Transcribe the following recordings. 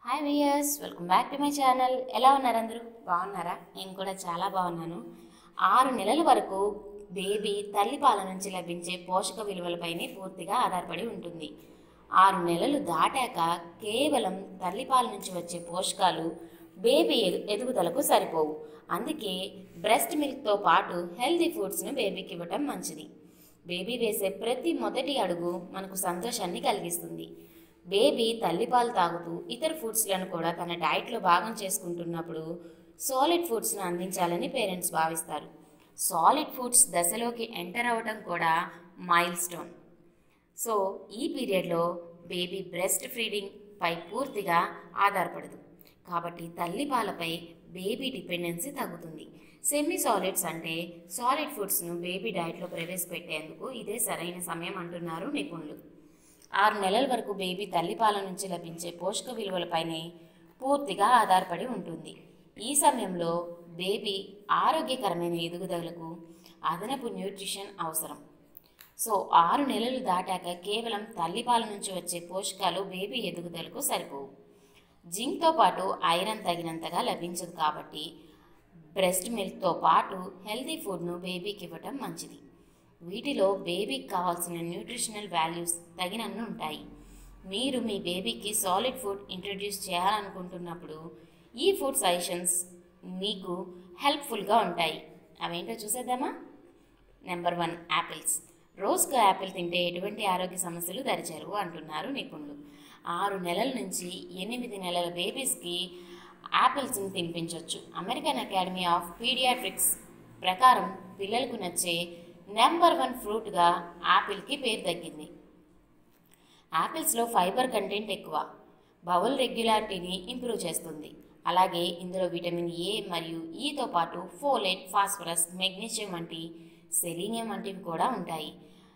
hi viewers welcome back to my channel ఎలా ఉన్నారు అందరూ బాగున్నారా నేను కూడా చాలా బాగున్నాను ఆరు నెలల వరకు బేబీ తల్లిపాల నుంచి లభించే పోషక విలువలపైనే పూర్తిగా ఆధారపడి ఉంటుంది ఆరు నెలలు దాటాక కేవలం తల్లిపాల నుంచి వచ్చే పోషకాలు బేబీ ఎదు ఎదుగుదలకు సరిపోవు అందుకే బ్రెస్ట్ మిల్క్తో పాటు హెల్తీ ఫుడ్స్ను బేబీకి ఇవ్వటం మంచిది బేబీ వేసే ప్రతి మొదటి అడుగు మనకు సంతోషాన్ని కలిగిస్తుంది బేబీ తల్లిపాలు తాగుతూ ఇతర ఫుడ్స్లను కూడా తన డైట్లో భాగం చేసుకుంటున్నప్పుడు సాలిడ్ ఫుడ్స్ను అందించాలని పేరెంట్స్ భావిస్తారు సాలిడ్ ఫుడ్స్ దశలోకి ఎంటర్ అవ్వటం కూడా మైల్ స్టోన్ సో ఈ పీరియడ్లో బేబీ బ్రెస్ట్ ఫీడింగ్ పై పూర్తిగా ఆధారపడదు కాబట్టి తల్లిపాలపై బేబీ డిపెండెన్సీ తగ్గుతుంది సెమీ సాలిడ్స్ అంటే సాలిడ్ ఫుడ్స్ను బేబీ డైట్లో ప్రవేశపెట్టేందుకు ఇదే సరైన సమయం అంటున్నారు నిపుణులు ఆరు నెలల వరకు బేబీ తల్లిపాల నుంచి లభించే పోషక విలువలపైనే పూర్తిగా ఆధారపడి ఉంటుంది ఈ సమయంలో బేబీ ఆరోగ్యకరమైన ఎదుగుదలకు అదనపు న్యూట్రిషన్ అవసరం సో ఆరు నెలలు దాటాక కేవలం తల్లిపాల నుంచి వచ్చే పోషకాలు బేబీ ఎదుగుదలకు సరిపోవు జింక్తో పాటు ఐరన్ తగినంతగా లభించదు కాబట్టి బ్రెస్ట్ మిల్క్తో పాటు హెల్తీ ఫుడ్ను బేబీకి ఇవ్వటం మంచిది వీటిలో బేబీకి కావాల్సిన న్యూట్రిషనల్ వాల్యూస్ తగినన్ని ఉంటాయి మీరు మీ బేబీకి సాలిడ్ ఫుడ్ ఇంట్రడ్యూస్ చేయాలనుకుంటున్నప్పుడు ఈ ఫుడ్ సజెషన్స్ మీకు హెల్ప్ఫుల్గా ఉంటాయి అవేంటో చూసేద్దామా నెంబర్ వన్ యాపిల్స్ రోజుకు యాపిల్ తింటే ఎటువంటి ఆరోగ్య సమస్యలు దరిచేరువు అంటున్నారు నిపుణులు ఆరు నెలల నుంచి ఎనిమిది నెలల బేబీస్కి యాపిల్స్ని తినిపించవచ్చు అమెరికన్ అకాడమీ ఆఫ్ పీడియాట్రిక్స్ ప్రకారం పిల్లలకు నచ్చే నెంబర్ వన్ ఫ్రూట్గా యాపిల్కి పేరు దక్కింది యాపిల్స్లో ఫైబర్ కంటెంట్ ఎక్కువ బౌల్ రెగ్యులారిటీని ఇంప్రూవ్ చేస్తుంది అలాగే ఇందులో విటమిన్ ఏ మరియు ఈతో పాటు ఫోలేట్ ఫాస్ఫరస్ మెగ్నీషియం వంటి సెలీనియం వంటివి కూడా ఉంటాయి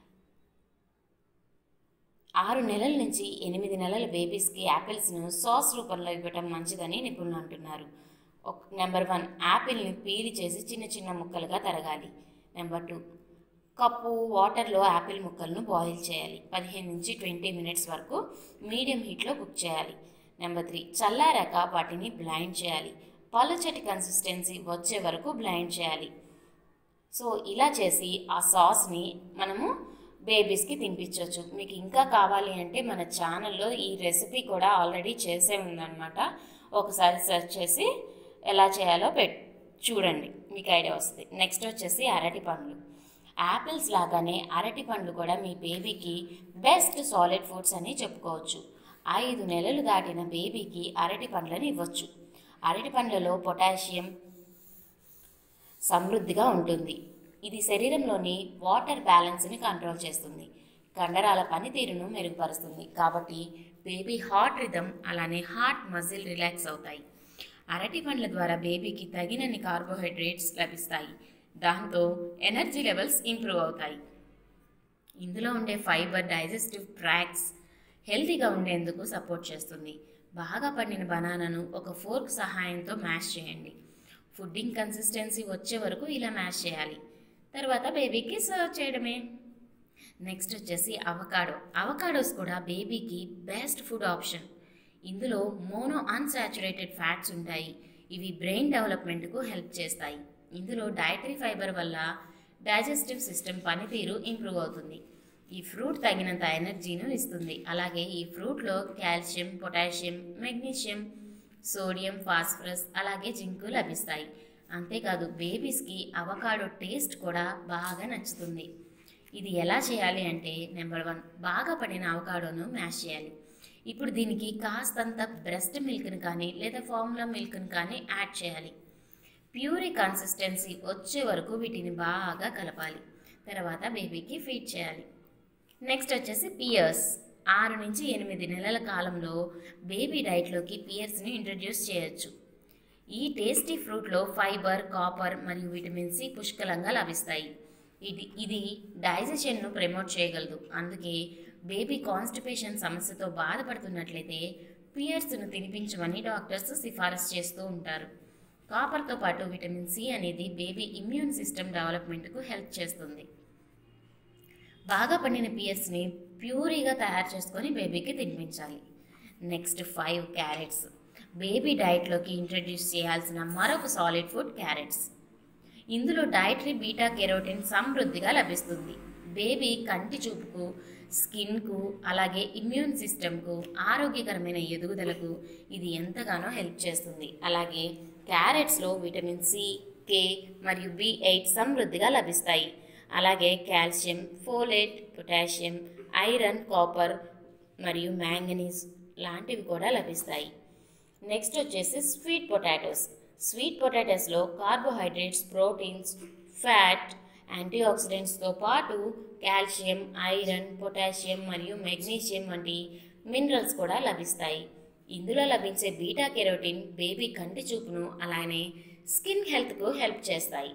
ఆరు నెలల నుంచి ఎనిమిది నెలల బేబీస్కి యాపిల్స్ను సాస్ రూపంలో ఇవ్వటం మంచిదని నిపుణులు అంటున్నారు ఒక నెంబర్ వన్ యాపిల్ని పీలి చేసి చిన్న చిన్న ముక్కలుగా తరగాలి నెంబర్ టూ కప్పు వాటర్లో యాపిల్ ముక్కలను బాయిల్ చేయాలి పదిహేను నుంచి ట్వంటీ మినిట్స్ వరకు మీడియం హీట్లో కుక్ చేయాలి నెంబర్ త్రీ చల్లారాక వాటిని బ్లైండ్ చేయాలి పలుచటి కన్సిస్టెన్సీ వచ్చే వరకు బ్లైండ్ చేయాలి సో ఇలా చేసి ఆ సాస్ని మనము బేబీస్కి తినిపించవచ్చు మీకు ఇంకా కావాలి అంటే మన ఛానల్లో ఈ రెసిపీ కూడా ఆల్రెడీ చేసే ఉందన్నమాట ఒకసారి సెర్చ్ చేసి ఎలా చేయాలో పెట్ చూడండి మీకు ఐడియా వస్తుంది నెక్స్ట్ వచ్చేసి అరటి పండ్లు యాపిల్స్ లాగానే అరటి పండ్లు కూడా మీ బేబీకి బెస్ట్ సాలిడ్ ఫుడ్స్ అని చెప్పుకోవచ్చు ఐదు నెలలు దాటిన బేబీకి అరటి పండ్లను ఇవ్వచ్చు అరటి పండ్లలో పొటాషియం సమృద్ధిగా ఉంటుంది ఇది శరీరంలోని వాటర్ బ్యాలెన్స్ని కంట్రోల్ చేస్తుంది కండరాల పనితీరును మెరుగుపరుస్తుంది కాబట్టి బేబీ హార్ట్ రిథమ్ అలానే హార్ట్ మజిల్ రిలాక్స్ అవుతాయి అరటి పండ్ల ద్వారా బేబీకి తగినన్ని కార్బోహైడ్రేట్స్ లభిస్తాయి దాంతో ఎనర్జీ లెవెల్స్ ఇంప్రూవ్ అవుతాయి ఇందులో ఉండే ఫైబర్ డైజెస్టివ్ ట్రాక్స్ హెల్తీగా ఉండేందుకు సపోర్ట్ చేస్తుంది బాగా పండిన బనానాను ఒక ఫోర్క్ సహాయంతో మ్యాష్ చేయండి ఫుడ్డింగ్ కన్సిస్టెన్సీ వచ్చే వరకు ఇలా మ్యాష్ చేయాలి తర్వాత బేబీకి సర్వ్ చేయడమే నెక్స్ట్ వచ్చేసి అవకాడో అవకాడోస్ కూడా బేబీకి బెస్ట్ ఫుడ్ ఆప్షన్ ఇందులో మోనో అన్సాచురేటెడ్ ఫ్యాట్స్ ఉంటాయి ఇవి బ్రెయిన్ డెవలప్మెంట్కు హెల్ప్ చేస్తాయి ఇందులో డైటరీ ఫైబర్ వల్ల డైజెస్టివ్ సిస్టమ్ పనితీరు ఇంప్రూవ్ అవుతుంది ఈ ఫ్రూట్ తగినంత ఎనర్జీను ఇస్తుంది అలాగే ఈ ఫ్రూట్లో calcium potassium magnesium sodium phosphorus అలాగే జింకు లభిస్తాయి అంతేకాదు బేబీస్కి అవకాడో టేస్ట్ కూడా బాగా నచ్చుతుంది ఇది ఎలా చేయాలి అంటే నెంబర్ వన్ బాగా పడిన అవకాడోను మ్యాష్ చేయాలి ఇప్పుడు దీనికి కాస్తంత బ్రెస్ట్ మిల్క్ని కానీ లేదా ఫార్ములా మిల్క్ని కానీ యాడ్ చేయాలి ప్యూరీ కన్సిస్టెన్సీ వచ్చే వరకు వీటిని బాగా కలపాలి తర్వాత బేబీకి ఫీడ్ చేయాలి నెక్స్ట్ వచ్చేసి పియర్స్ ఆరు నుంచి ఎనిమిది నెలల కాలంలో బేబీ డైట్లోకి పియర్స్ని ఇంట్రడ్యూస్ చేయొచ్చు ఈ టేస్టీ ఫ్రూట్లో ఫైబర్ కాపర్ మరియు విటమిన్ సి పుష్కలంగా లభిస్తాయి ఇది ఇది డైజెషన్ను ప్రమోట్ చేయగలదు అందుకే బేబీ కాన్స్టిపేషన్ సమస్యతో బాధపడుతున్నట్లయితే పియర్స్ను తినిపించమని డాక్టర్స్ సిఫారసు చేస్తూ ఉంటారు కాపర్తో పాటు విటమిన్ సి అనేది బేబీ ఇమ్యూన్ సిస్టమ్ డెవలప్మెంట్కు హెల్ప్ చేస్తుంది బాగా పండిన పియర్స్ని ప్యూరీగా తయారు చేసుకొని బేబీకి తినిపించాలి నెక్స్ట్ ఫైవ్ క్యారెట్స్ బేబీ డైట్లోకి ఇంట్రడ్యూస్ చేయాల్సిన మరొక సాలిడ్ ఫుడ్ క్యారెట్స్ ఇందులో డైటరీ బీటా కెరోటిన్ సమృద్ధిగా లభిస్తుంది బేబీ కంటి చూపుకు స్కిన్కు అలాగే ఇమ్యూన్ సిస్టమ్కు ఆరోగ్యకరమైన ఎదుగుదలకు ఇది ఎంతగానో హెల్ప్ చేస్తుంది అలాగే క్యారెట్స్లో విటమిన్ సి కే మరియు బి ఎయిట్ సమృద్ధిగా లభిస్తాయి అలాగే calcium folate potassium iron copper మరియు మ్యాంగనీస్ లాంటివి కూడా లభిస్తాయి నెక్స్ట్ వచ్చేసి స్వీట్ పొటాటోస్ స్వీట్ పొటాటోస్లో కార్బోహైడ్రేట్స్ ప్రోటీన్స్ ఫ్యాట్ యాంటీ ఆక్సిడెంట్స్తో పాటు కాల్షియం ఐరన్ పొటాషియం మరియు మెగ్నీషియం వంటి మినరల్స్ కూడా లభిస్తాయి ఇందులో లభించే బీటా కెరోటిన్ బేబీ కంటి చూపును అలానే స్కిన్ హెల్త్కు హెల్ప్ చేస్తాయి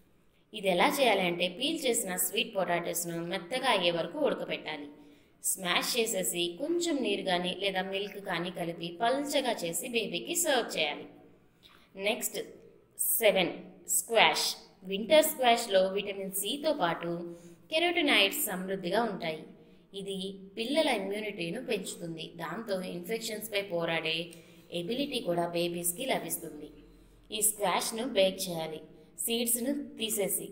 ఇది ఎలా చేయాలి అంటే పీల్ చేసిన స్వీట్ పొటాటోస్ను మెత్తగా అయ్యే వరకు ఉడకబెట్టాలి స్మాష్ చేసేసి కొంచెం నీరు కానీ లేదా మిల్క్ కానీ కలిపి పల్చగా చేసి బేబీకి సర్వ్ చేయాలి నెక్స్ట్ సెవెన్ స్క్వాష్ వింటర్ స్క్వాష్లో విటమిన్ సితో పాటు కెరోటినాయిడ్స్ సమృద్ధిగా ఉంటాయి ఇది పిల్లల ఇమ్యూనిటీను పెంచుతుంది దాంతో ఇన్ఫెక్షన్స్పై పోరాడే ఎబిలిటీ కూడా బేబీస్కి లభిస్తుంది ఈ స్క్వాష్ను బేక్ చేయాలి సీడ్స్ను తీసేసి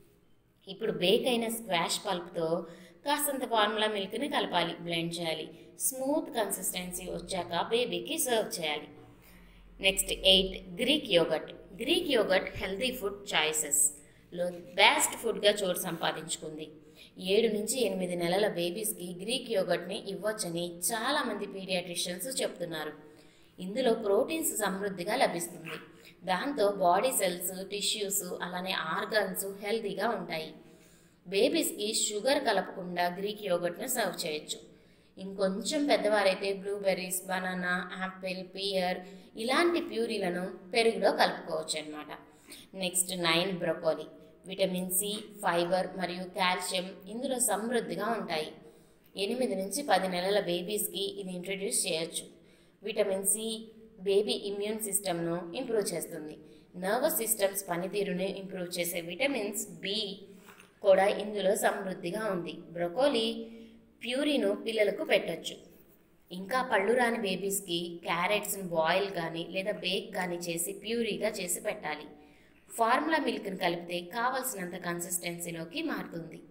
ఇప్పుడు బేక్ అయిన స్క్వాష్ పల్ప్తో కాసంత ఫార్ములా మిల్క్ని కలపాలి బ్లెండ్ చేయాలి స్మూత్ కన్సిస్టెన్సీ వచ్చాక బేబీకి సర్వ్ చేయాలి next eight Greek yoghurt Greek yoghurt healthy food చాయిసెస్లో బెస్ట్ ఫుడ్గా చోటు సంపాదించుకుంది ఏడు నుంచి ఎనిమిది నెలల బేబీస్కి గ్రీక్ యోగట్ని ఇవ్వచ్చని చాలామంది పీడియాట్రిషియన్స్ చెప్తున్నారు ఇందులో ప్రోటీన్స్ సమృద్ధిగా లభిస్తుంది దాంతో బాడీ సెల్స్ టిష్యూస్ అలానే ఆర్గన్స్ హెల్తీగా ఉంటాయి బేబీస్కి షుగర్ కలపకుండా గ్రీక్ యోగట్ను సర్వ్ చేయొచ్చు ఇంకొంచెం పెద్దవారైతే బ్లూబెర్రీస్ బనానా యాపిల్ పియర్ ఇలాంటి ప్యూరీలను పెరుగులో కలుపుకోవచ్చు అనమాట next nine broccoli vitamin C fibre మరియు కాల్షియం ఇందులో సమృద్ధిగా ఉంటాయి ఎనిమిది నుంచి పది నెలల బేబీస్కి ఇది ఇంట్రడ్యూస్ చేయొచ్చు విటమిన్ సి బేబీ ఇమ్యూన్ సిస్టమ్ను ఇంప్రూవ్ చేస్తుంది నర్వస్ సిస్టమ్స్ పనితీరుని ఇంప్రూవ్ చేసే విటమిన్స్ బి కూడా ఇందులో సమృద్ధిగా ఉంది బ్రొకోలీ ప్యూరీను పిల్లలకు పెట్టొచ్చు ఇంకా పళ్ళు రాని బేబీస్కి క్యారెట్స్ని బాయిల్ కానీ లేదా బేక్ కానీ చేసి ప్యూరీగా చేసి పెట్టాలి ఫార్ములా మిల్క్ని కలిపితే కావలసినంత కన్సిస్టెన్సీలోకి మారుతుంది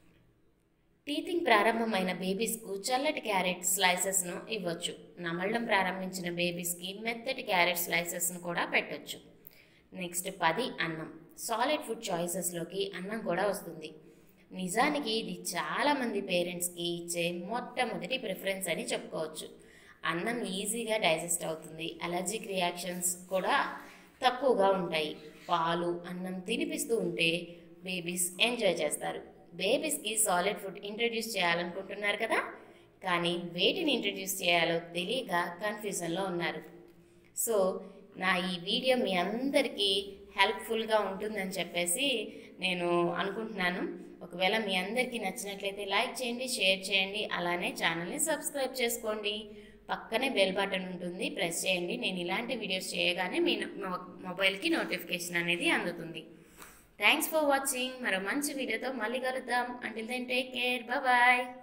టీతింగ్ ప్రారంభమైన బేబీస్కు చల్లటి క్యారెట్ స్లైసెస్ను ఇవ్వచ్చు నమలడం ప్రారంభించిన బేబీస్కి మెత్తటి క్యారెట్ స్లైసెస్ను కూడా పెట్టొచ్చు నెక్స్ట్ పది అన్నం సాలిడ్ ఫుడ్ చాయిసెస్లోకి అన్నం కూడా వస్తుంది నిజానికి ఇది చాలామంది పేరెంట్స్కి ఇచ్చే మొట్టమొదటి ప్రిఫరెన్స్ అని చెప్పుకోవచ్చు అన్నం ఈజీగా డైజెస్ట్ అవుతుంది అలర్జిక్ రియాక్షన్స్ కూడా తక్కువగా ఉంటాయి పాలు అన్నం తినిపిస్తూ ఉంటే బేబీస్ ఎంజాయ్ చేస్తారు బేబీస్కి సాలిడ్ ఫుడ్ ఇంట్రడ్యూస్ చేయాలనుకుంటున్నారు కదా కానీ వేటిని ఇంట్రడ్యూస్ చేయాలో తెలియక కన్ఫ్యూజన్లో ఉన్నారు సో నా ఈ వీడియో మీ అందరికీ హెల్ప్ఫుల్గా ఉంటుందని చెప్పేసి నేను అనుకుంటున్నాను ఒకవేళ మీ అందరికీ నచ్చినట్లయితే లైక్ చేయండి షేర్ చేయండి అలానే ఛానల్ని సబ్స్క్రైబ్ చేసుకోండి పక్కనే బెల్ బటన్ ఉంటుంది ప్రెస్ చేయండి నేను ఇలాంటి వీడియోస్ చేయగానే మీ మొ- మొబైల్కి నోటిఫికేషన్ అనేది అందుతుంది థ్యాంక్స్ ఫర్ వాచింగ్ మరో మంచి వీడియోతో మళ్ళీ కలుద్దాం until then take care bye